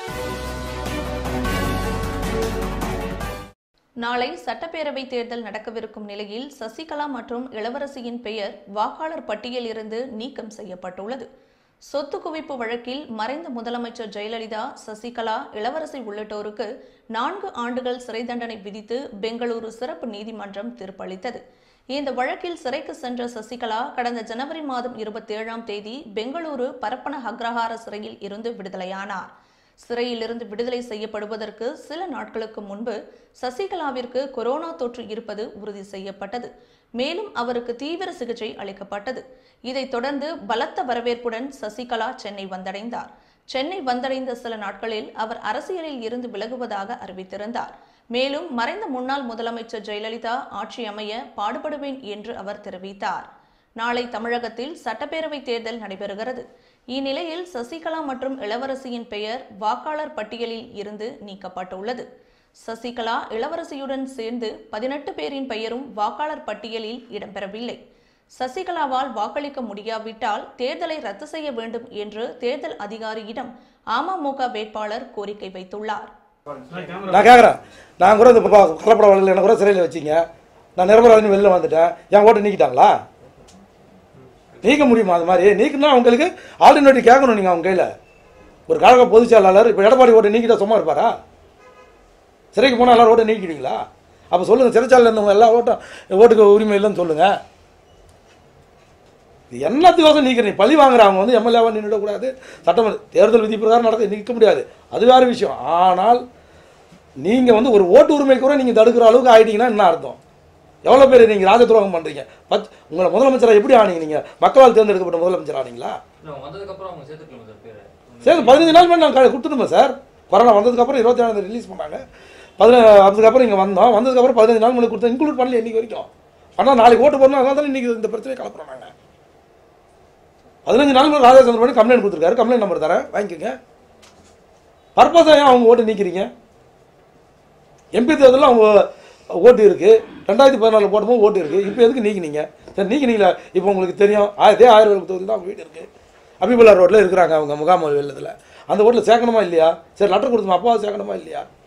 நாளை சட்டப்பேரவை தேர்தல் நடக்கவிருக்கும் நிலையில் சசிகலா மற்றும் இளவரசியின் பெயர் வாக்காளர் பட்டியலிருந்து நீக்கம் செய்யப்பட்டுள்ளது சொத்து குவிப்பு வழக்கில் மறைந்த முதலமைச்சர் ஜெயலலிதா சசிகலா இளவரசி உள்ளிட்டோருக்கு நான்கு ஆண்டுகள் சிறை தண்டனை விதித்து பெங்களூரு சிறப்பு நீதிமன்றம் தீர்ப்பளித்தது இந்த வழக்கில் சிறைக்கு சென்ற சசிகலா கடந்த ஜனவரி மாதம் இருபத்தி ஏழாம் தேதி பெங்களூரு பரப்பன அக்ரஹார சிறையில் இருந்து விடுதலையானார் சிறையிலிருந்து விடுதலை செய்யப்படுவதற்கு சில நாட்களுக்கு முன்பு சசிகலாவிற்கு கொரோனா தொற்று இருப்பது உறுதி செய்யப்பட்டது மேலும் அவருக்கு தீவிர சிகிச்சை அளிக்கப்பட்டது இதைத் தொடர்ந்து பலத்த வரவேற்புடன் சசிகலா சென்னை வந்தடைந்தார் சென்னை வந்தடைந்த சில நாட்களில் அவர் அரசியலில் இருந்து விலகுவதாக அறிவித்திருந்தார் மேலும் மறைந்த முன்னாள் முதலமைச்சர் ஜெயலலிதா ஆட்சி அமைய பாடுபடுவேன் என்று அவர் தெரிவித்தார் நாளை தமிழகத்தில் சட்டப்பேரவை தேர்தல் நடைபெறுகிறது இந்நிலையில் சசிகலா மற்றும் இளவரசியின் பெயர் வாக்காளர் பட்டியலில் இருந்து நீக்கப்பட்டுள்ளது சசிகலா இளவரசியுடன் சேர்ந்து பதினெட்டு பேரின் பெயரும் வாக்காளர் பட்டியலில் இடம்பெறவில்லை சசிகலாவால் வாக்களிக்க முடியாவிட்டால் தேர்தலை ரத்து செய்ய வேண்டும் என்று தேர்தல் அதிகாரியிடம் அமமுக வேட்பாளர் கோரிக்கை வைத்துள்ளார் நான் கேட்குறேன் நான் கூட இந்த பக்கம் கலப்பட வழக்கில் என்ன கூட சிறையில் வச்சிங்க நான் நிரபராதின்னு வெளில வந்துட்டேன் என் ஓட்டை நீக்கிட்டாங்களா நீக்க முடியுமா அது மாதிரி நீக்கினா உங்களுக்கு ஆல்டர்னேட்டிவ் கேட்கணும் நீங்கள் அவங்க கையில் ஒரு கழக பொதுச் செயலாளர் இப்போ எடப்பாடி ஓட்டை நீக்கிட்டா சும்மா இருப்பாரா சிறைக்கு போனால் எல்லாரும் ஓட்டை நீக்கிடுவீங்களா அப்போ சொல்லுங்கள் சிறைச்சாலையில் இருந்தவங்க எல்லா ஓட்டும் ஓட்டுக்கு உரிமை இல்லைன்னு சொல்லுங்கள் இது என்னத்துக்கோசம் நீக்கிறீங்க பழி வாங்குறவங்க வந்து எம்எல்ஏவாக நின்றுடக்கூடாது சட்டமன்ற தேர்தல் விதி பிரகாரம் நடக்க நிற்க முடியாது அது வேறு விஷயம் ஆனால் நீங்கள் வந்து ஒரு ஓட்டு உரிமை கூட நீங்கள் தடுக்கிற அளவுக்கு ஆயிட்டீங்கன்னா என்ன அர்த்தம் எவ்வளோ பேர் நீங்கள் ராஜ துரோகம் பண்ணுறீங்க பத் உங்களை முதலமைச்சராக எப்படி ஆனீங்க நீங்கள் மக்களால் தேர்ந்தெடுக்கப்பட்ட முதலமைச்சர் ஆனீங்களா நான் வந்ததுக்கப்புறம் அவங்க சேர்த்துக்கலாம் சார் பேரை சரி பதினஞ்சு நாள் மேலே நாங்கள் கொடுத்துருந்தோம் சார் கொரோனா வந்ததுக்கப்புறம் இருபத்தி ஏழாம் ரிலீஸ் பண்ணாங்க பதின அதுக்கப்புறம் இங்கே வந்தோம் வந்ததுக்கப்புறம் பதினஞ்சு நாள் முன்னாடி கொடுத்தோம் இன்க்ளூட் பண்ணல இன்னைக்கு வரைக்கும் ஆனால் நாளைக்கு ஓட்டு போடணும் அதனால தான் இன்றைக்கி இந்த பிரச்சனையை கலப்புறோம் நாங்கள் பதினஞ்சு நாள் முன்னாடி ராஜேந்திரன் பண்ணி கம்ப்ளைண்ட் கொடுத்துருக்காரு கம்ப்ளைண்ட் நம்பர் தரேன் வாங்கிக்கோங்க பர்பஸாக ஏன் அவங்க ஓட்டு நீக்கிறீங்க எம்பி தேர்தலில் அவங்க ஓட்டு இருக்குது ரெண்டாயிரத்தி பதினாலில் போடும்போது ஓட்டு இருக்குது இப்போ எதுக்கு நீக்கினீங்க சரி நீக்கினீங்களா இப்போ உங்களுக்கு தெரியும் ஆ- இதே ஆயிரம் விளக்கு தொகுதியில் தான் அவங்க வீடு இருக்குது அபிபுல்லா ரோட்டில் இருக்கிறாங்க அவங்க முகாம் வெள்ளத்தில் அந்த ஓட்டில் சேர்க்கணுமா இல்லையா சரி லெட்டர் கொடுத்துமா அப்பாவை சேர்க்கணுமா இல்லையா